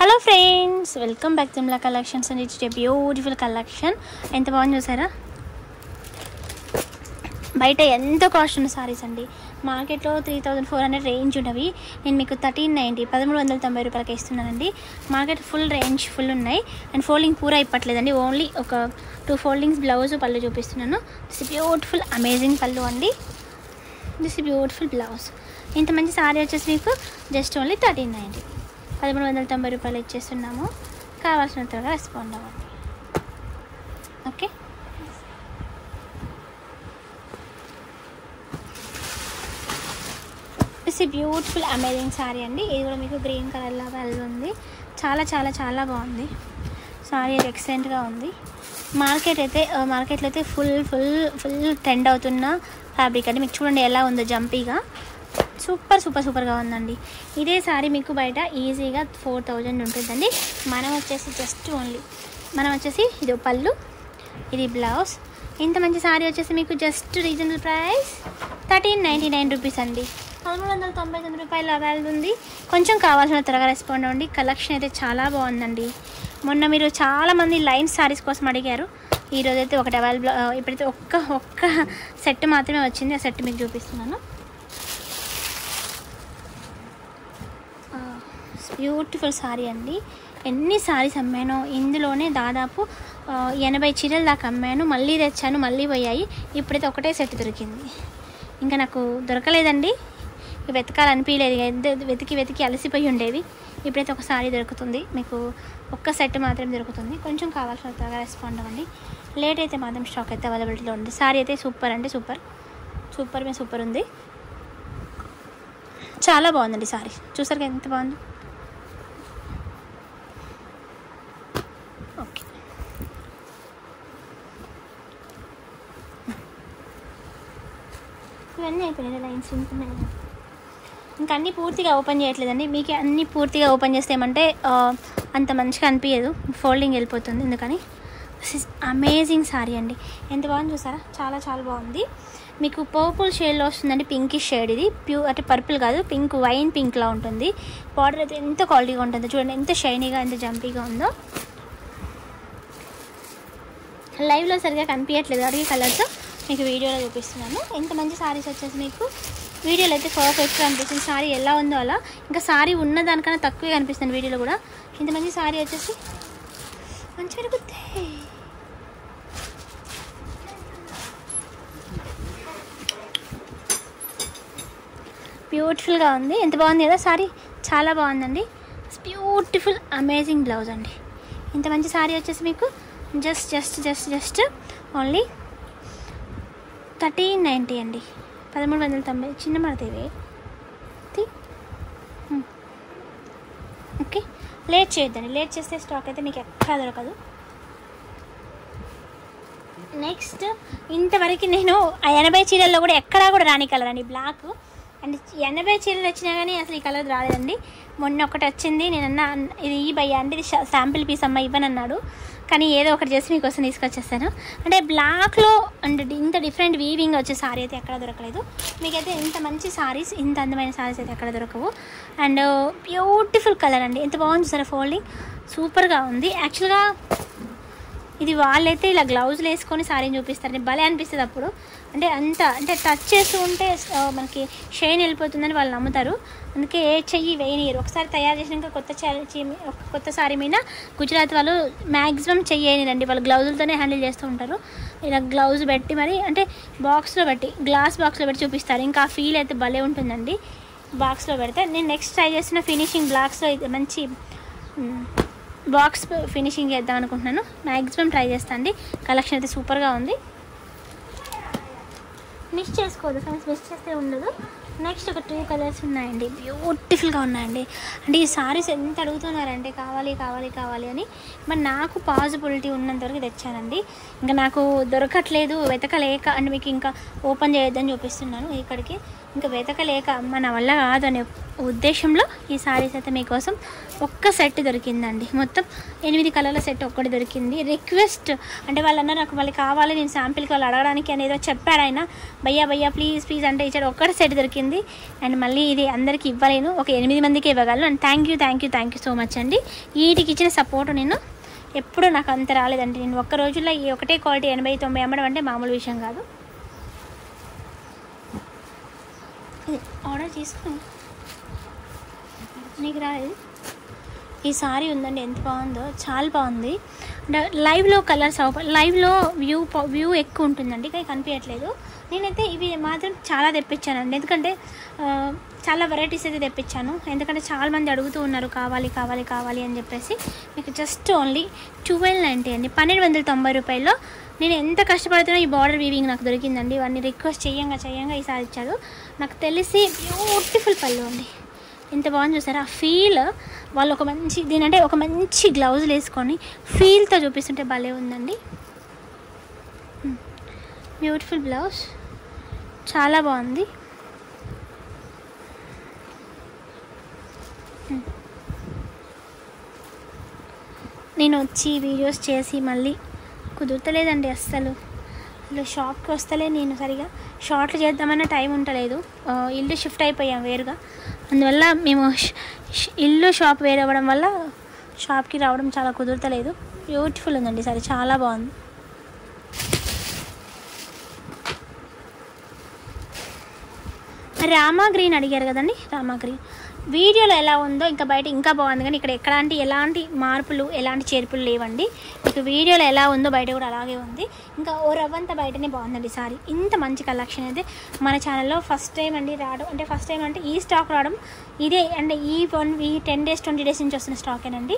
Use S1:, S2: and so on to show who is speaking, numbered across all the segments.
S1: Hello friends welcome back తిమ్లా collections and it's beautiful collection ఎంత బాగుంది చూసారా బయట ఎంత కాస్ట్ ఉన్న సారీస్ అండి మార్కెట్లో three thousand four hundred range ఉన్నవి నేను మీకు థర్టీన్ నైంటీ పదమూడు వందల తొంభై రూపాయలకి ఇస్తున్నానండి మార్కెట్ ఫుల్ రేంజ్ ఫుల్ ఉన్నాయి అండ్ ఫోల్డింగ్ పూరా ఇప్పట్లేదండి ఓన్లీ ఒక టూ ఫోల్డింగ్స్ బ్లౌజ్ పళ్ళు చూపిస్తున్నాను దిస్ బ్యూటిఫుల్ అమేజింగ్ పళ్ళు అండి దిస్ బ్యూటిఫుల్ బ్లౌజ్ ఇంత మంచి సారీ వచ్చేసి మీకు జస్ట్ ఓన్లీ థర్టీన్ నైంటీ పదమూడు వందల తొంభై రూపాయలు ఇచ్చేస్తున్నాము కావాల్సిన త్వరగా రెస్పాండ్ అవ్వండి okay it's beautiful amazing sari అండి ఇది కూడా మీకు గ్రీన్ కలర్లో వెళ్తుంది చాలా చాలా చాలా బాగుంది సారీ అయితే ఎక్సలెంట్గా ఉంది మార్కెట్ అయితే మార్కెట్లో అయితే ఫుల్ ఫుల్ ఫుల్ ట్రెండ్ అవుతున్న ఫ్యాబ్రిక్ అండి మీకు చూడండి ఎలా ఉందో జంపీగా సూపర్ సూపర్ సూపర్గా ఉందండి ఇదే సారీ మీకు బయట ఈజీగా ఫోర్ థౌజండ్ ఉంటుందండి మనం వచ్చేసి జస్ట్ ఓన్లీ మనం వచ్చేసి ఇది పళ్ళు ఇది బ్లౌజ్ ఇంత మంచి సారీ వచ్చేసి మీకు just reasonable price thirteen ninety nine rupees అండి పదమూడు వందల తొంభై తొమ్మిది రూపాయలు అవైలబుల్ ఉంది కొంచెం కావాల్సిన త్వరగా రెస్పాండ్ అవ్వండి కలెక్షన్ అయితే చాలా బాగుందండి మొన్న మీరు చాలామంది లైన్ సారీస్ కోసం అడిగారు ఈరోజు అయితే ఒకటి అవైలబుల్ ఇప్పుడైతే ఒక్క ఒక్క సెట్ మాత్రమే వచ్చింది ఆ సెట్ మీకు చూపిస్తున్నాను బ్యూటిఫుల్ సారీ అండి ఎన్ని సారీస్ అమ్మానో ఇందులోనే దాదాపు ఆ, ఎనభై చీరలు దాకా అమ్మాను మళ్ళీ తెచ్చాను మళ్ళీ పోయాయి ఇప్పుడైతే ఒకటే సెట్ దొరికింది ఇంకా నాకు దొరకలేదండి ఇక వెతకాలనిపించలేదు ఇక ఎంత వెతికి వెతికి అలసిపోయి ఉండేది ఇప్పుడైతే ఒక సారీ దొరుకుతుంది మీకు ఒక్క సెట్ మాత్రం దొరుకుతుంది కొంచెం కావాల్సిన త్వరగా రెస్పాండ్ అవ్వండి లేట్ అయితే మాత్రం స్టాక్ అయితే అవైలబిలిటీలో ఉంది సారీ అయితే సూపర్ అంటే సూపర్ సూపర్ మీ సూపర్ ఉంది చాలా బాగుందండి సారీ చూసారు కదా ఎంత బాగుంది ఓకే ఇవన్నీ అయిపోయినాయి లైన్స్ ఇంకున్నాయి ఇంకా అన్నీ పూర్తిగా ఓపెన్ చేయట్లేదండి మీకు అన్నీ పూర్తిగా ఓపెన్ చేస్తే ఏమంటే ఆ, అంత మంచిగా అనిపించదు ఫోల్డింగ్ వెళ్ళిపోతుంది ఎందుకని దిస్ ఇస్ అమేజింగ్ సారీ అండి ఎంత బాగుంది చూసారా చాలా చాలా బాగుంది మీకు పర్పుల్ షేడ్లో వస్తుందండి పింకిష్ షేడ్ ఇది ప్యూర్ అంటే పర్పుల్ కాదు పింక్ వైన్ పింక్లా ఉంటుంది బార్డర్ అయితే ఎంత క్వాలిటీగా ఉంటుందో చూడండి ఎంత షైనీగా ఎంత జంపీగా ఉందో లైవ్లో సరిగా కనిపించట్లేదు అడిగే కలర్స్ మీకు వీడియోలో చూపిస్తున్నాను ఇంత మంచి సారీస్ వచ్చేసి మీకు వీడియోలో అయితే పర్ఫెక్ట్గా అనిపిస్తుంది సారీ ఎలా ఉందో అలా ఇంకా సారీ ఉన్న దానికన్నా తక్కువే కనిపిస్తుంది వీడియోలో కూడా ఇంత మంచి సారీ వచ్చేసి మంచి పెరుగుద్ది బ్యూటిఫుల్గా ఉంది ఎంత బాగుంది కదా సారీ చాలా బాగుందండి బ్యూటిఫుల్ అమేజింగ్ బ్లౌజ్ అండి ఇంత మంచి సారీ వచ్చేసి మీకు just just just just only thirteen ninety అండి పదమూడు వందల తొంభై చిన్న మడతేవి ఓకే లేట్ చేయొద్దండి లేట్ చేస్తే స్టాక్ అయితే మీకు ఎక్కడా దొరకదు నెక్స్ట్ ఇంతవరకు నేను ఆ ఎనభై చీరల్లో కూడా ఎక్కడా కూడా రాని కలర్ అండి బ్లాక్ అండ్ ఎనభై చీరలు వచ్చినా కానీ అసలు ఈ కలర్ రాలేదండి మొన్న ఒకటి వచ్చింది నేను అన్న ఇది ఈ భయ్య అంటే ఇది శాంపిల్ పీస్ అమ్మ ఇవ్వనన్నాడు కానీ ఏదో ఒకటి చేసి మీకోసం తీసుకొచ్చేస్తాను అంటే బ్లాక్లో అండ్ ఇంత డిఫరెంట్ వీవింగ్ వచ్చే సారీ అయితే ఎక్కడ దొరకలేదు మీకైతే ఇంత మంచి సారీస్ ఇంత అందమైన సారీస్ అయితే ఎక్కడ దొరకవు అండ్ బ్యూటిఫుల్ కలర్ అండి ఎంత బాగుంది సార్ ఫోల్డింగ్ సూపర్గా ఉంది యాక్చువల్గా ఇది వాళ్ళైతే ఇలా గ్లౌజులు వేసుకొని సారీని చూపిస్తారు భలే అనిపిస్తుంది అప్పుడు అంటే అంత అంటే టచ్ చేస్తూ ఉంటే ఆ, మనకి షైన్ వెళ్ళిపోతుందని వాళ్ళు నమ్ముతారు అందుకే ఏ చెయ్యి వేయనీయరు ఒకసారి తయారు చేసినాక కొత్త చే- చీ- ఒక కొత్త సారీ మీద గుజరాత్ వాళ్ళు మ్యాక్సిమం చెయ్యనిరండి వాళ్ళు గ్లౌజులతోనే హ్యాండిల్ చేస్తూ ఉంటారు ఇలా గ్లౌజ్ పెట్టి మరి అంటే బాక్స్లో పెట్టి గ్లాస్ బాక్స్లో పెట్టి చూపిస్తారు ఇంకా ఆ ఫీల్ అయితే భలే ఉంటుందండి బాక్స్లో పెడితే నేను నెక్స్ట్ ట్రై చేసిన ఫినిషింగ్ బ్లాక్స్లో అయితే మంచి మ్, బాక్స్ ఫినిషింగ్ చేద్దాం అనుకుంటున్నాను మ్యాక్సిమం ట్రై చేస్తాను అండి కలెక్షన్ అయితే సూపర్గా ఉంది మిస్ చేసుకోవద్దు ఫ్రెండ్స్ మిస్ చేస్తే ఉండదు నెక్స్ట్ ఒక టూ కలర్స్ ఉన్నాయండి బ్యూటిఫుల్గా ఉన్నాయండి అంటే ఈ సారీస్ ఎంత అడుగుతున్నారంటే కావాలి కావాలి కావాలి అని మరి నాకు పాసిబిలిటీ ఉన్నంత వరకు తెచ్చానండి ఇంకా నాకు దొరకట్లేదు వెతకలేక అంటే మీకు ఇంకా ఓపెన్ చేయొద్దని చూపిస్తున్నాను ఇక్కడికి ఇంకా వెతకలేక అమ్మ నా వల్ల కాదు అనే ఉద్దేశంలో ఈ సారీస్ అయితే మీకోసం ఒక్క సెట్ దొరికిందండి మొత్తం ఎనిమిది కలర్ల సెట్ ఒక్కటి దొరికింది రిక్వెస్ట్ అంటే వాళ్ళన్నా నాకు మళ్ళీ కావాలి నేను శాంపిల్కి వాళ్ళు అడగడానికి అనేదో చెప్పారు ఆయన భయ్యా భయ్యా ప్లీజ్ ప్లీజ్ అంటే ఇచ్చాడు ఒక్కటి సెట్ దొరికింది అండ్ మళ్ళీ ఇది అందరికీ ఇవ్వలేను ఒక ఎనిమిది మందికి ఇవ్వగలను and thank you thank you thank you so much అండి వీటికి ఇచ్చిన సపోర్ట్ నేను ఎప్పుడూ నాకు అంత రాలేదండి నేను ఒక్క రోజుల్లో ఈ ఒకటే క్వాలిటీ ఎనభై తొంభై అమ్మడం అంటే మామూలు విషయం కాదు ఇది ఆర్డర్ చేసుకుని నీకు రాలేదు ఈ సారీ ఉందండి ఎంత బాగుందో చాలా బాగుంది అంటే లైవ్లో కలర్స్ అవ లైవ్లో వ్యూ వ్యూ ఎక్కువ ఉంటుందండి కానీ కనిపించట్లేదు నేనైతే ఇవి మాత్రం చాలా తెప్పించానండి ఎందుకంటే ఆ, చాలా వెరైటీస్ అయితే తెప్పించాను ఎందుకంటే చాలా మంది అడుగుతూ ఉన్నారు కావాలి కావాలి కావాలి అని చెప్పేసి మీకు జస్ట్ ఓన్లీ ట్వెల్వ్ నైంటీ అండి పన్నెండు వందల తొంభై రూపాయల్లో నేను ఎంత కష్టపడుతున్నా ఈ బార్డర్ వీవింగ్ నాకు దొరికిందండి వాడిని రిక్వెస్ట్ చేయంగా చేయంగా ఈసారి ఇచ్చాడు నాకు తెలిసి బ్యూటిఫుల్ పళ్ళు అండి ఎంత బాగుంది చూసారా ఆ ఫీల్ వాళ్ళు ఒక మంచి దీని అంటే ఒక మంచి గ్లౌజులు వేసుకొని ఫీల్తో చూపిస్తుంటే భలే ఉందండి బ్యూటిఫుల్ బ్లౌజ్ చాలా బాగుంది Hmm. నేను వచ్చి వీడియోస్ చేసి మళ్ళీ కుదురుతలేదండి అస్సలు అసలు షాప్కి వస్తలే నేను సరిగా షార్ట్లు చేద్దామన్న టైం ఉండలేదు ఆ, ఇల్లు షిఫ్ట్ అయిపోయాం వేరుగా అందువల్ల మేము ష్- ష్- ఇల్లు షాప్ వేరు అవ్వడం వల్ల షాప్కి రావడం చాలా కుదురుతలేదు బ్యూటిఫుల్ ఉందండి సరే చాలా బాగుంది రామా గ్రీన్ అడిగారు కదండి రామా గ్రీన్ వీడియోలో ఎలా ఉందో ఇంకా బయట ఇంకా బాగుంది కానీ ఇక్కడ ఎలాంటి ఎలాంటి మార్పులు ఎలాంటి చేర్పులు లేవండి మీకు వీడియోలో ఎలా ఉందో బయట కూడా అలాగే ఉంది ఇంకా ఓ రవ్వంతా బయటనే బాగుందండి సారీ ఇంత మంచి కలెక్షన్ అయితే మన ఛానల్లో ఫస్ట్ టైం అండి రావడం అంటే ఫస్ట్ టైం అంటే ఈ స్టాక్ రావడం ఇదే అంటే ఈ వన్ ఈ టెన్ డేస్ ట్వంటీ డేస్ నుంచి వస్తున్న స్టాకేనండి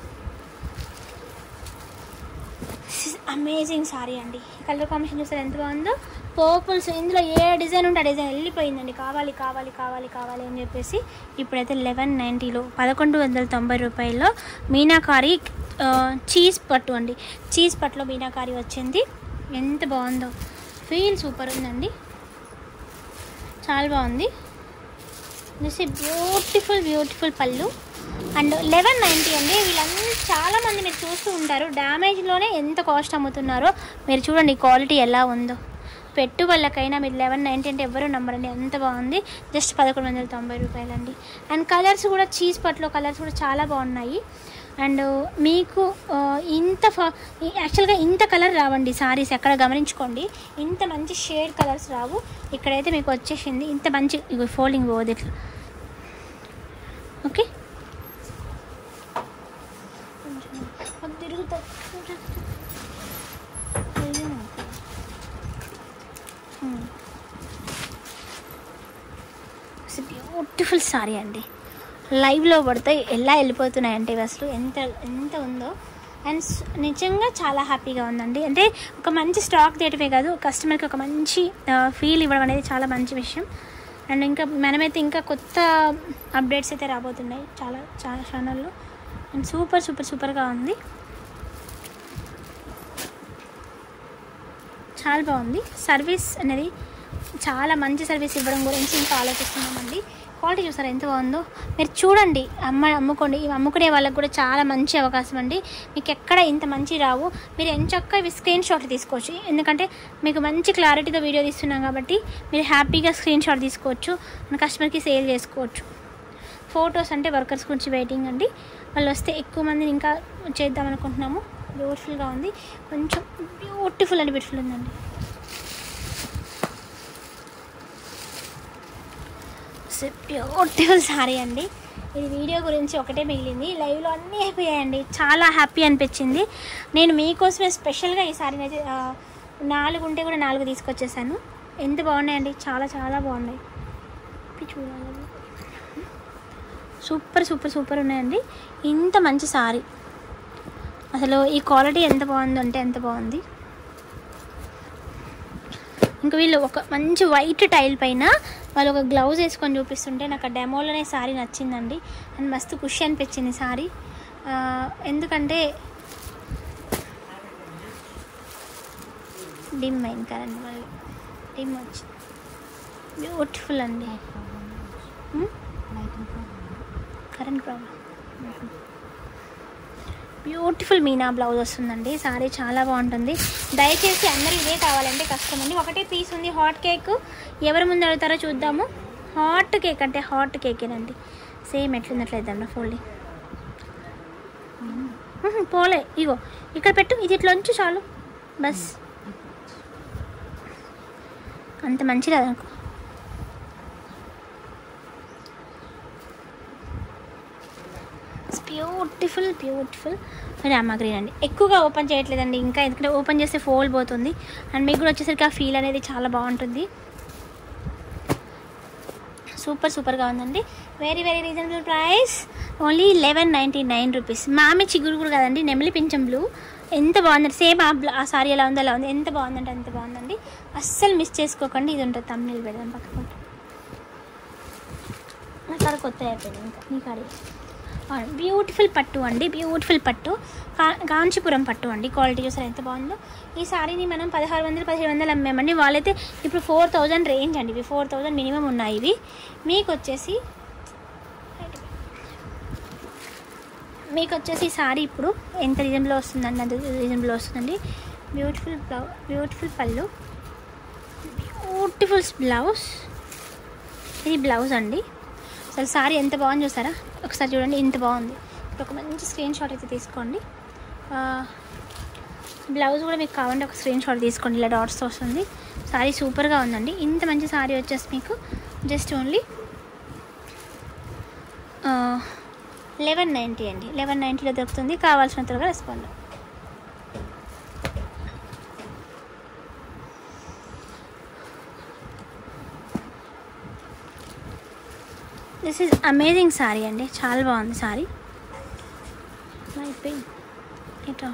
S1: అమేజింగ్ సారీ అండి కలర్ కాంబినేషన్ చూసారు ఎంత బాగుందో పర్పుల్స్ ఇందులో ఏ డిజైన్ ఉంటే ఆ డిజైన్ వెళ్ళిపోయిందండి కావాలి కావాలి కావాలి కావాలి అని చెప్పేసి ఇప్పుడైతే లెవెన్ నైంటీలో పదకొండు వందల తొంభై రూపాయల్లో మీనాకారి ఆ, చీజ్ పట్టు అండి చీజ్ పట్టులో మీనాకారి వచ్చింది ఎంత బాగుందో ఫీల్ సూపర్ ఉందండి చాలా బాగుంది this beautiful beautiful pallu and eleven ninety అండి వీళ్ళందరూ చాలా మంది మీరు చూస్తూ ఉంటారు డ్యామేజ్లోనే ఎంత కాస్ట్ అమ్ముతున్నారో మీరు చూడండి క్వాలిటీ ఎలా ఉందో పెట్టుబడులకైనా మీరు లెవెన్ నైంటీ అంటే ఎవరు నమ్మరండి ఎంత బాగుంది జస్ట్ పదకొండు వందల తొంభై రూపాయలండి అండ్ కలర్స్ కూడా చీజ్ పట్లో కలర్స్ కూడా చాలా బాగున్నాయి అండ్ మీకు ఆ, ఇంత ఫా యాక్చువల్గా ఇంత కలర్ రావండి సారీస్ ఎక్కడ గమనించుకోండి ఇంత మంచి షేడ్ కలర్స్ రావు ఇక్కడైతే మీకు వచ్చేసింది ఇంత మంచి ఇగో ఫోల్డింగ్ పోదు ఇట్లా ఓకే కొంచెం తిరుగుతా బ్యూటిఫుల్ సారీ అండి లైవ్లో పడితే ఎలా వెళ్ళిపోతున్నాయంటే ఇవి అసలు ఎంత ఎంత ఉందో అండ్ స్- నిజంగా చాలా హ్యాపీగా ఉందండి అంటే ఒక మంచి స్టాక్ తీయటమే కాదు కస్టమర్కి ఒక మంచి ఫీల్ ఇవ్వడం అనేది చాలా మంచి విషయం అండ్ ఇంకా మనమైతే ఇంకా కొత్త అప్డేట్స్ అయితే రాబోతున్నాయి చాలా చాలా ఛానల్లో అండ్ సూపర్ సూపర్ సూపర్గా ఉంది చాలా బాగుంది సర్వీస్ అనేది చాలా మంచి సర్వీస్ ఇవ్వడం గురించి ఇంకా ఆలోచిస్తున్నామండి క్వాలిటీ చూసారా ఎంత బాగుందో మీరు చూడండి అమ్మ అమ్ముకోండి ఇవి అమ్ముకునే వాళ్ళకి కూడా చాలా మంచి అవకాశం అండి మీకు ఎక్కడ ఇంత మంచి రావు మీరు ఎంచక్క ఇవి స్క్రీన్ షాట్ తీసుకోవచ్చు ఎందుకంటే మీకు మంచి క్లారిటీతో వీడియో తీస్తున్నాం కాబట్టి మీరు హ్యాపీగా స్క్రీన్ షాట్ తీసుకోవచ్చు మన కస్టమర్కి సేల్ చేసుకోవచ్చు ఫొటోస్ అంటే వర్కర్స్ గురించి వెయిటింగ్ అండి వాళ్ళు వస్తే ఎక్కువ మందిని ఇంకా చేద్దాం అనుకుంటున్నాము బ్యూటిఫుల్గా ఉంది కొంచెం బ్యూటిఫుల్ అండి బ్యూటిఫుల్ ఉందండి బ్యూటిఫుల్ సారీ అండి ఇది వీడియో గురించి ఒకటే మిగిలింది లైవ్లో అన్నీ అయిపోయాయండి చాలా హ్యాపీ అనిపించింది నేను మీకోసమే స్పెషల్గా ఈ సారీని అయితే ఆ, నాలుగు ఉంటే కూడా నాలుగు తీసుకొచ్చేసాను ఎంత బాగున్నాయండి చాలా చాలా బాగున్నాయి ఇప్పి చూడాలి సూపర్ సూపర్ సూపర్ ఉన్నాయండి ఇంత మంచి సారీ అసలు ఈ క్వాలిటీ ఎంత బాగుందో అంటే ఎంత బాగుంది ఇంకా వీళ్ళు ఒక మంచి వైట్ టైల్ పైన వాళ్ళు ఒక గ్లౌజ్ వేసుకొని చూపిస్తుంటే నాకు ఆ డెమోలోనే సారీ నచ్చిందండి అండ్ మస్తు ఖుషి అనిపించింది సారీ ఆ, ఎందుకంటే డిమ్ అయింది కదండి మళ్ళీ డిమ్ వచ్చింది బ్యూటిఫుల్ అండి కరెంట్ ప్రాబ్లం బ్యూటిఫుల్ మీనా బ్లౌజ్ వస్తుందండి సారీ చాలా బాగుంటుంది దయచేసి అందరూ ఇదే కావాలంటే కష్టం అండి ఒకటే పీస్ ఉంది హాట్ కేక్ ఎవరి ముందు అడుగుతారో చూద్దాము హాట్ కేక్ అంటే హాట్ కేకేనండి సేమ్ ఎట్లున్నట్లేదండి ఫోల్డింగ్ ఉహు, పోలే ఇగో ఇక్కడ పెట్టు ఇది ఇట్లా ఉంచు చాలు బస్ అంత మంచిది అనుకో బ్యూటిఫుల్ బ్యూటిఫుల్ రామా గ్రీన్ అండి ఎక్కువగా ఓపెన్ చేయట్లేదండి ఇంకా ఎందుకంటే ఓపెన్ చేస్తే ఫోల్ పోతుంది అండ్ మీకు కూడా వచ్చేసరికి ఆ ఫీల్ అనేది చాలా బాగుంటుంది సూపర్ సూపర్గా ఉందండి very very reasonable price only eleven ninety nine rupees మామి చిగురు కూడా కదండి నెమలి పింఛం బ్లూ ఎంత బాగుందండి సేమ్ ఆ బ్లా- ఆ సారీ ఎలా ఉందో అలా ఉంది ఎంత బాగుందంటే అంత బాగుందండి అస్సలు మిస్ చేసుకోకండి ఇది ఉంటుంది తమ్ముళ్ళు పెడదాం పక్కన నా కాడ కొత్త అయిపోయింది ఇంకా నీ కాడ బ్యూటిఫుల్ పట్టు అండి బ్యూటిఫుల్ పట్టు కా- కాంచీపురం పట్టు అండి క్వాలిటీ చూసారు ఎంత బాగుందో ఈ సారీని మనం పదహారు వందలు పదిహేడు వందలు అమ్మామండి వాళ్ళైతే ఇప్పుడు ఫోర్ థౌజండ్ రేంజ్ అండి ఇవి ఫోర్ థౌజండ్ మినిమం ఉన్నాయి ఇవి మీకు వచ్చేసి మీకు వచ్చేసి ఈ సారీ ఇప్పుడు ఎంత రీజన్లో వస్తుందండి అంత రీజన్లో వస్తుందండి beautiful blouse beautiful pallu beautiful blouse ఇది బ్లౌజ్ అండి అసలు సారీ ఎంత బాగుంది చూసారా ఒకసారి చూడండి ఇంత బాగుంది ఇప్పుడు ఒక మంచి స్క్రీన్ షాట్ అయితే తీసుకోండి ఆ, బ్లౌజ్ కూడా మీకు కావాలంటే ఒక స్క్రీన్ షాట్ తీసుకోండి ఇలా డాట్స్తో వస్తుంది సారీ సూపర్గా ఉందండి ఇంత మంచి సారీ వచ్చేసి మీకు జస్ట్ ఓన్లీ లెవెన్ నైంటీ అండి లెవెన్ నైంటీలో దొరుకుతుంది కావాల్సిన త్వరగా respond this is amazing sari అండి చాలా బాగుంది సారీ అయిపోయింది ఇట్లా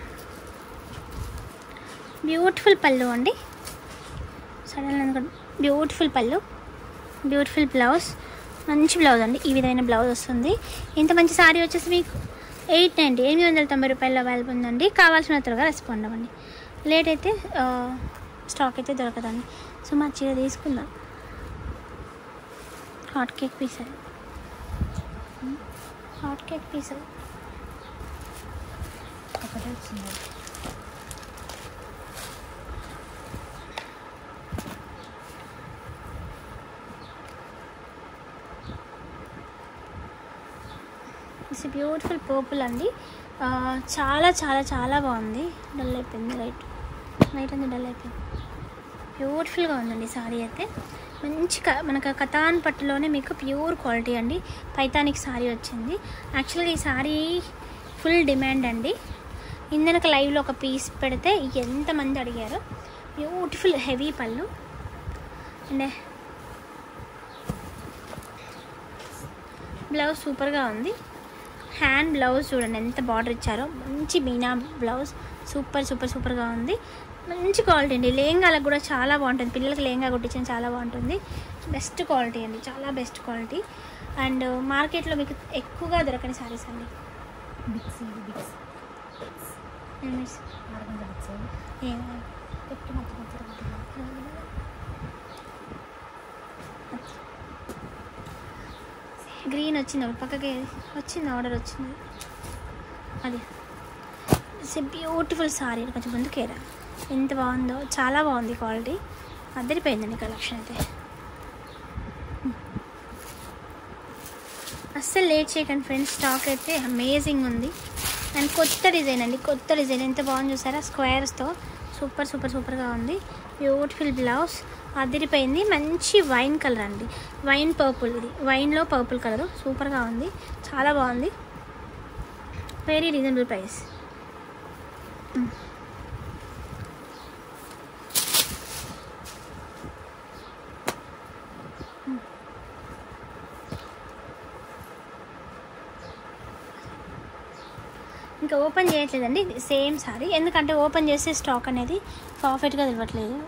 S1: బ్యూటిఫుల్ పళ్ళు అండి సడన్ అనుకోండి బ్యూటిఫుల్ పళ్ళు బ్యూటిఫుల్ బ్లౌజ్ మంచి బ్లౌజ్ అండి ఈ విధమైన బ్లౌజ్ వస్తుంది ఇంత మంచి సారీ వచ్చేసి మీకు ఎయిట్ నైంటీ ఎనిమిది వందల తొంభై రూపాయలు అవైలబుల్ ఉందండి కావాల్సిన త్వరగా రెస్పాండ్ అవ్వండి లేట్ అయితే ఆ, స్టాక్ అయితే దొరకదండి సో మా చీర తీసుకుందాం హాట్ కేక్ పీస్ అది హాట్ కేక్ పీస్ అది
S2: ఒకటే వచ్చింది
S1: ఇట్స్ బ్యూటిఫుల్ పర్పుల్ అండి ఆ, చాలా చాలా చాలా బాగుంది డల్ అయిపోయింది లైట్ లైట్ అంది డల్ అయిపోయింది బ్యూటిఫుల్గా ఉందండి సారీ అయితే మంచి క మనకు కథాన్ పట్టులోనే మీకు ప్యూర్ క్వాలిటీ అండి పైతానిక్ సారీ వచ్చింది యాక్చువల్గా ఈ సారీ ఫుల్ డిమాండ్ అండి ఇందనక లైవ్లో ఒక పీస్ పెడితే ఎంతమంది అడిగారు beautiful heavy pallu and blouse సూపర్గా ఉంది హ్యాండ్ బ్లౌజ్ చూడండి ఎంత బార్డర్ ఇచ్చారో మంచి మీనా బ్లౌజ్ సూపర్ సూపర్ సూపర్గా ఉంది మంచి క్వాలిటీ అండి లేంగాలకు కూడా చాలా బాగుంటుంది పిల్లలకి లేంగా కుట్టించిన చాలా బాగుంటుంది బెస్ట్ క్వాలిటీ అండి చాలా బెస్ట్ క్వాలిటీ అండ్ మార్కెట్లో మీకు ఎక్కువగా దొరకని సారీస్ అండి
S2: బిక్స్ ఇది బిక్స్ ఆరుగంట బిక్స్
S1: ఏమో
S2: పెట్టి మధ్య మధ్యలో ఉంటుంది.
S1: గ్రీన్ వచ్చింది ఒకటి పక్కకి వచ్చింది ఆర్డర్ వచ్చింది అది ఇట్స్ బ్యూటిఫుల్ సారీ కొంచెం ముందుకేరా ఎంత బాగుందో చాలా బాగుంది క్వాలిటీ అద్దరిపోయిందండి కలెక్షన్ అయితే అస్సలు లేట్ చేయకండి ఫ్రెండ్స్ స్టాక్ అయితే అమేజింగ్ ఉంది అండ్ కొత్త డిజైన్ అండి కొత్త డిజైన్ ఎంత బాగుంది చూసారా స్క్వేర్స్తో సూపర్ సూపర్ సూపర్గా ఉంది బ్యూటిఫుల్ బ్లౌజ్ అదిరిపోయింది మంచి వైన్ కలర్ అండి వైన్ పర్పుల్ ఇది వైన్లో పర్పుల్ కలర్ సూపర్గా ఉంది చాలా బాగుంది వెరీ రీజనబుల్ ప్రైస్ ఇంకా ఓపెన్ చేయట్లేదండి ఇది సేమ్ సారీ ఎందుకంటే ఓపెన్ చేస్తే స్టాక్ అనేది పర్ఫెక్ట్గా తెలియట్లేదు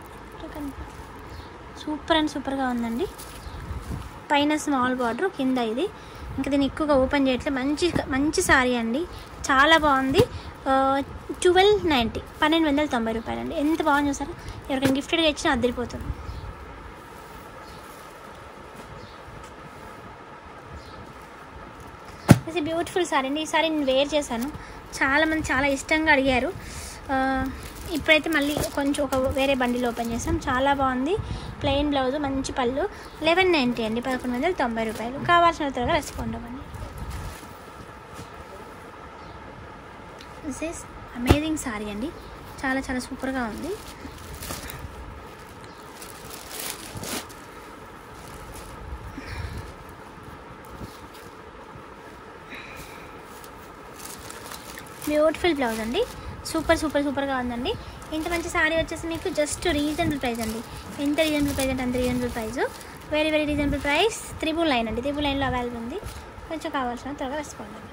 S1: సూపర్ అండ్ సూపర్గా ఉందండి పైన స్మాల్ బార్డర్ కింద ఇది ఇంకా దీన్ని ఎక్కువగా ఓపెన్ చేయట్లేదు మంచి మంచి సారీ అండి చాలా బాగుంది ట్వెల్వ్ నైంటీ పన్నెండు వందల తొంభై రూపాయలు అండి ఎంత బాగుంది చూసారా ఎవరికైనా గిఫ్టెడ్గా ఇచ్చినా అద్దరిపోతుంది ఇది బ్యూటిఫుల్ సారీ అండి ఈ సారీ నేను వేర్ చేశాను చాలామంది చాలా ఇష్టంగా అడిగారు ఆ, ఇప్పుడైతే మళ్ళీ కొంచెం ఒక వేరే బండిలో ఓపెన్ చేసాం చాలా బాగుంది ప్లెయిన్ బ్లౌజ్ మంచి పళ్ళు లెవెన్ నైంటీ అండి పదకొండు వందల తొంభై రూపాయలు కావాల్సిన త్వరగా రెస్పాండ్ అవ్వండి దిస్ ఈస్ అమేజింగ్ సారీ అండి చాలా చాలా సూపర్గా ఉంది బ్యూటిఫుల్ బ్లౌజ్ అండి సూపర్ సూపర్ సూపర్గా ఉందండి ఇంత మంచి సారీ వచ్చేసి మీకు జస్ట్ రీజనబుల్ ప్రైస్ అండి ఎంత రీజనబుల్ ప్రైస్ అంటే అంత reasonable price very very reasonable price triple line అండి త్రిబుల్ లైన్లో అవైలబుల్ ఉంది కొంచెం కావాల్సిన త్వరగా రెస్పాండ్ అవ్వండి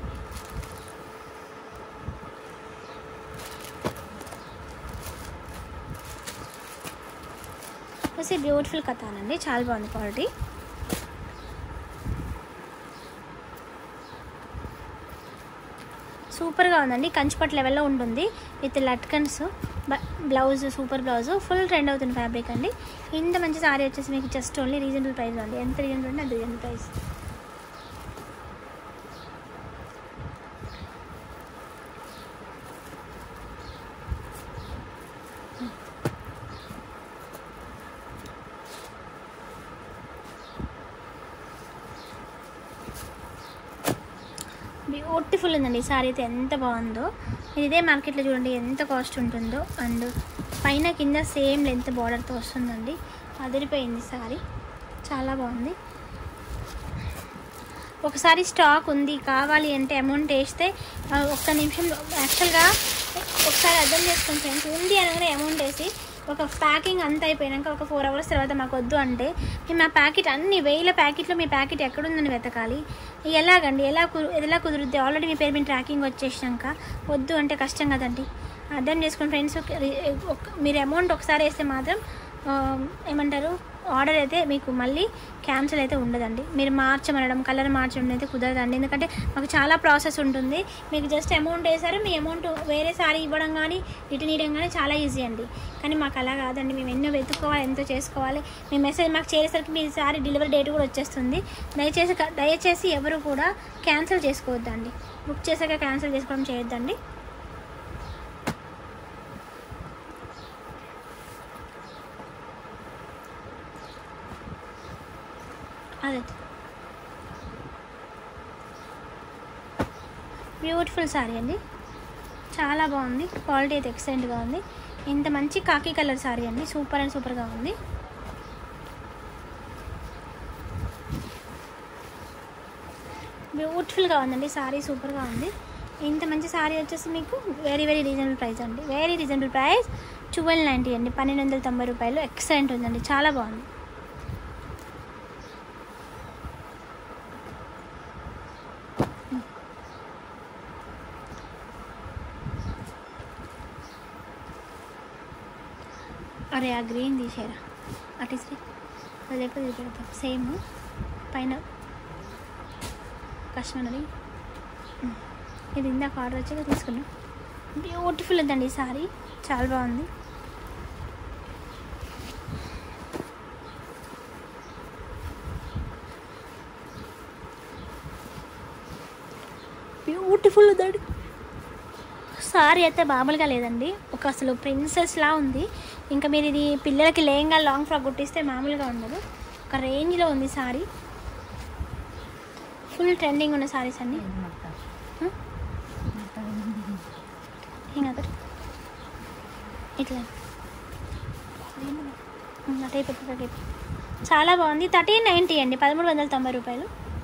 S1: వచ్చి బ్యూటిఫుల్ కథాన్ అండి చాలా బాగుంది క్వాలిటీ సూపర్గా ఉందండి కంచిపట్ లెవెల్లో ఉంటుంది విత్ లట్కన్స్ blouse super blouse full trend అవుతుంది ఫ్యాబ్రిక్ అండి ఇంత మంచి సారీ వచ్చేసి మీకు జస్ట్ ఓన్లీ రీజనబుల్ ప్రైస్ అండి ఎంత రీజనబుల్ అంటే అంత రీజనబుల్ ప్రైస్ బ్యూటిఫుల్ ఉందండి ఈ సారీ అయితే ఎంత బాగుందో ఇది ఇదే మార్కెట్లో చూడండి ఎంత కాస్ట్ ఉంటుందో అండ్ పైన కింద సేమ్ లెంత్ బార్డర్తో వస్తుందండి అదిరిపోయింది సారీ చాలా బాగుంది ఒకసారి స్టాక్ ఉంది కావాలి అంటే అమౌంట్ వేస్తే ఆ, ఒక్క నిమిషం యాక్చువల్గా ఒకసారి అర్థం చేసుకోండి ఫ్రెండ్స్ ఉంది అనగానే అమౌంట్ వేసి ఒక ప్యాకింగ్ అంతా అయిపోయాక ఒక ఫోర్ అవర్స్ తర్వాత మాకు వద్దు అంటే మేము ఆ ప్యాకెట్ అన్ని వేల ప్యాకెట్లో మీ ప్యాకెట్ ఎక్కడుందని వెతకాలి ఎలాగండి ఎలా కుదు ఎలా కుదురుద్ది ఆల్రెడీ మీ పేరు మీద ట్రాకింగ్ వచ్చేసినాక వద్దు అంటే కష్టం కదండి అర్థం చేసుకోండి ఫ్రెండ్స్ మీరు అమౌంట్ ఒకసారి వేస్తే మాత్రం ఆ, ఏమంటారు ఆర్డర్ అయితే మీకు మళ్ళీ క్యాన్సిల్ అయితే ఉండదండి మీరు మార్చమనడం కలర్ మార్చడం అయితే కుదరదండి ఎందుకంటే మాకు చాలా ప్రాసెస్ ఉంటుంది మీకు జస్ట్ అమౌంట్ వేసారు మీ అమౌంట్ వేరే సారీ ఇవ్వడం కానీ రిటర్న్ ఇవ్వడం కానీ చాలా ఈజీ అండి కానీ మాకు అలా కాదండి మేము ఎన్నో వెతుక్కోవాలి ఎంతో చేసుకోవాలి మీ మెసేజ్ మాకు చేసేసరికి మీ సారీ డెలివరీ డేట్ కూడా వచ్చేస్తుంది దయచేసి దయచేసి ఎవరు కూడా క్యాన్సిల్ చేసుకోవద్దండి బుక్ చేసాక క్యాన్సిల్ చేసుకోవడం చేయొద్దండి అదే బ్యూటిఫుల్ సారీ అండి చాలా బాగుంది క్వాలిటీ అయితే ఎక్సలెంట్గా ఉంది ఇంత మంచి కాకి కలర్ సారీ అండి సూపర్ అండ్ సూపర్గా ఉంది బ్యూటిఫుల్గా ఉందండి సారీ సూపర్గా ఉంది ఇంత మంచి సారీ వచ్చేసి మీకు వెరీ వెరీ రీజనబుల్ ప్రైస్ అండి very reasonable price twelve ninety అండి పన్నెండు వందల తొంభై రూపాయలు ఎక్సలెంట్ ఉందండి చాలా బాగుంది అరే ఆ గ్రీన్ తీసేరా అటు ఇస్తే అది లేకపోతే ఇది పెడతాం సేమ్ పైన కస్టమర్ ఇది ఇందాక ఆర్డర్ వచ్చాక తీసుకున్నాం బ్యూటిఫుల్ ఉందండి ఈ సారీ చాలా బాగుంది బ్యూటిఫుల్ ఉందండి సారీ అయితే మామూలుగా లేదండి ఒక అసలు ప్రిన్సెస్లా ఉంది ఇంకా మీరు ఇది పిల్లలకి లేంగా లాంగ్ ఫ్రాక్ కుట్టిస్తే మామూలుగా ఉండదు ఒక రేంజ్లో ఉంది సారీ ఫుల్ ట్రెండింగ్ ఉన్న సారీస్ అండి హ్మ్? ఇంకా అక్కడ ఇట్లా హ్మ్, అటే పెట్టు, అటే పెట్టు. చాలా బాగుంది థర్టీన్ నైంటీ అండి పదమూడు వందల తొంభై రూపాయలు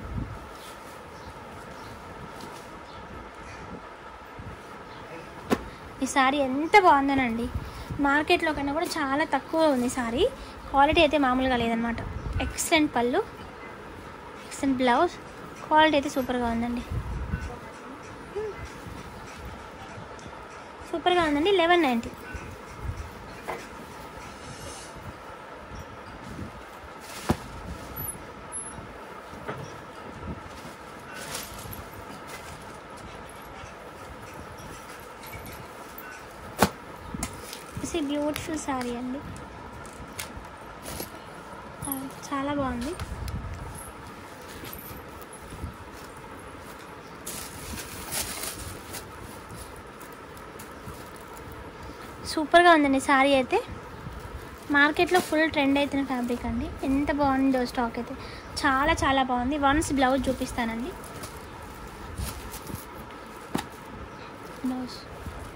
S1: ఈ సారీ ఎంత బాగుందోనండి మార్కెట్లో కన్నా కూడా చాలా తక్కువ ఉంది సారీ క్వాలిటీ అయితే మామూలుగా లేదనమాట ఎక్సలెంట్ పళ్ళు ఎక్సలెంట్ బ్లౌజ్ క్వాలిటీ అయితే సూపర్గా ఉందండి సూపర్గా ఉందండి eleven ninety it's beautiful sari అండి ఆ, చాలా బాగుంది సూపర్గా ఉందండి శారీ అయితే మార్కెట్లో ఫుల్ ట్రెండ్ అవుతున్న ఫ్యాబ్రిక్ అండి ఎంత బాగుందో స్టాక్ అయితే చాలా చాలా బాగుంది వన్స్ బ్లౌజ్ చూపిస్తానండి బ్లౌజ్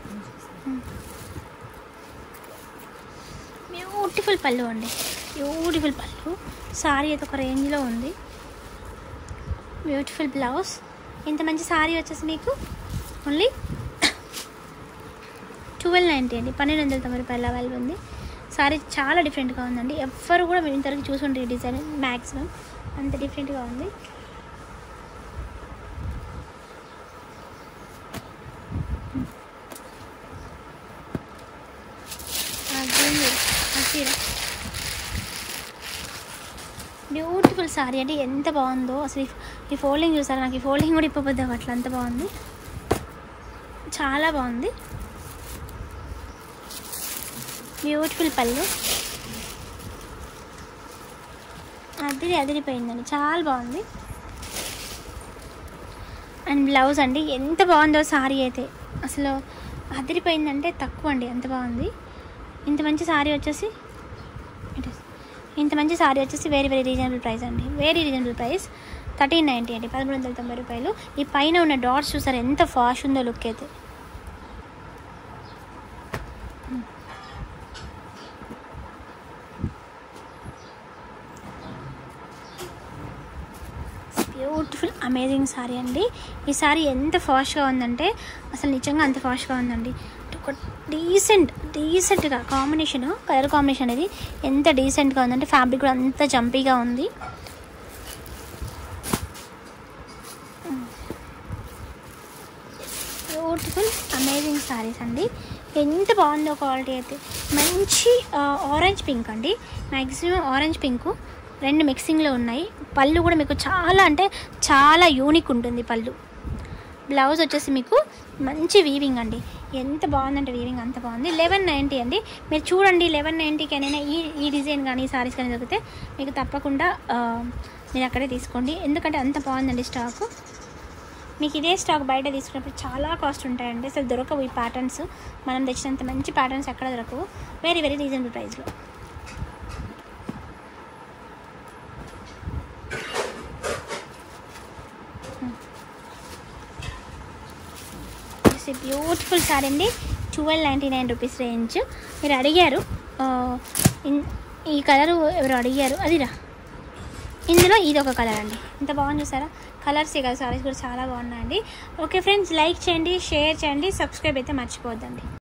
S1: బ్యూటిఫుల్ పళ్ళు అండి బ్యూటిఫుల్ పళ్ళు సారీ అయితే ఒక రేంజ్లో ఉంది బ్యూటిఫుల్ బ్లౌజ్ ఇంత మంచి సారీ వచ్చేసి మీకు ఓన్లీ ట్వెల్వ్ నైంటీ అండి పన్నెండు వందల తొంభై రూపాయల అవైలబుల్ ఉంది సారీ చాలా డిఫరెంట్గా ఉందండి ఎవ్వరు కూడా మీరు ఇంతవరకు చూసుంటారు ఈ డిజైన్ మ్యాక్సిమం అంత డిఫరెంట్గా ఉంది ఆ గ్రీన్ ఆ చీర బ్యూటిఫుల్ సారీ అంటే ఎంత బాగుందో అసలు ఈ- ఈ ఫోల్డింగ్ చూసారా నాకు ఈ ఫోల్డింగ్ కూడా ఇప్పబోద్ది అట్లా అంత బాగుంది చాలా బాగుంది బ్యూటిఫుల్ పళ్ళు అదిరి అదిరిపోయిందండి చాలా బాగుంది అండ్ బ్లౌజ్ అండి ఎంత బాగుందో సారీ అయితే అసలు అదిరిపోయిందంటే తక్కువ అండి ఎంత బాగుంది ఇంత మంచి సారీ వచ్చేసి it is- ఇంత మంచి సారీ వచ్చేసి వెరీ వెరీ రీజనబుల్ ప్రైస్ అండి very reasonable price thirteen ninety అండి పదమూడు వందల తొంభై రూపాయలు ఈ పైన ఉన్న డాట్స్ చూసారు ఎంత ఫాస్ట్ ఉందో లుక్ అయితే బ్యూటిఫుల్ అమేజింగ్ సారీ అండి ఈ సారీ ఎంత ఫాస్ట్గా ఉందంటే అసలు నిజంగా అంత ఫాస్ట్గా ఉందండి ఒక డీసెంట్ డీసెంట్గా కాంబినేషన్ కలర్ కాంబినేషన్ అనేది ఎంత డీసెంట్గా ఉందంటే ఫ్యాబ్రిక్ కూడా అంత జంపీగా ఉంది బ్యూటిఫుల్ అమేజింగ్ సారీస్ అండి ఎంత బాగుందో క్వాలిటీ అయితే మంచి ఆరెంజ్ పింక్ అండి మ్యాక్సిమం ఆరెంజ్ పింక్ రెండు మిక్సింగ్లో ఉన్నాయి పళ్ళు కూడా మీకు చాలా అంటే చాలా యూనిక్ ఉంటుంది పళ్ళు బ్లౌజ్ వచ్చేసి మీకు మంచి వీవింగ్ అండి ఎంత బాగుందంటే వీవింగ్ అంత బాగుంది లెవెన్ నైంటీ అండి మీరు చూడండి లెవెన్ నైంటీకి అయినా ఈ ఈ డిజైన్ కానీ ఈ సారీస్ కానీ దొరికితే మీకు తప్పకుండా ఆ, మీరు అక్కడే తీసుకోండి ఎందుకంటే అంత బాగుందండి స్టాక్ మీకు ఇదే స్టాక్ బయట తీసుకున్నప్పుడు చాలా కాస్ట్ ఉంటాయండి అసలు దొరకవు ఈ ప్యాటర్న్స్ మనం తెచ్చినంత మంచి ప్యాటర్న్స్ ఎక్కడ దొరకవు వెరీ వెరీ రీజనబుల్ ప్రైస్లో బ్యూటిఫుల్ సారీ అండి twelve ninety nine rupees range మీరు అడిగారు ఆ, ఇన్- ఈ కలరు ఎవరు అడిగారు అదిరా ఇందులో ఇది ఒక కలర్ అండి ఇంత బాగుంది చూసారా కలర్స్ కదా సారీస్ కూడా చాలా బాగున్నాయండి ఓకే ఫ్రెండ్స్ లైక్ చేయండి షేర్ చేయండి సబ్స్క్రైబ్ అయితే మర్చిపోవద్దండి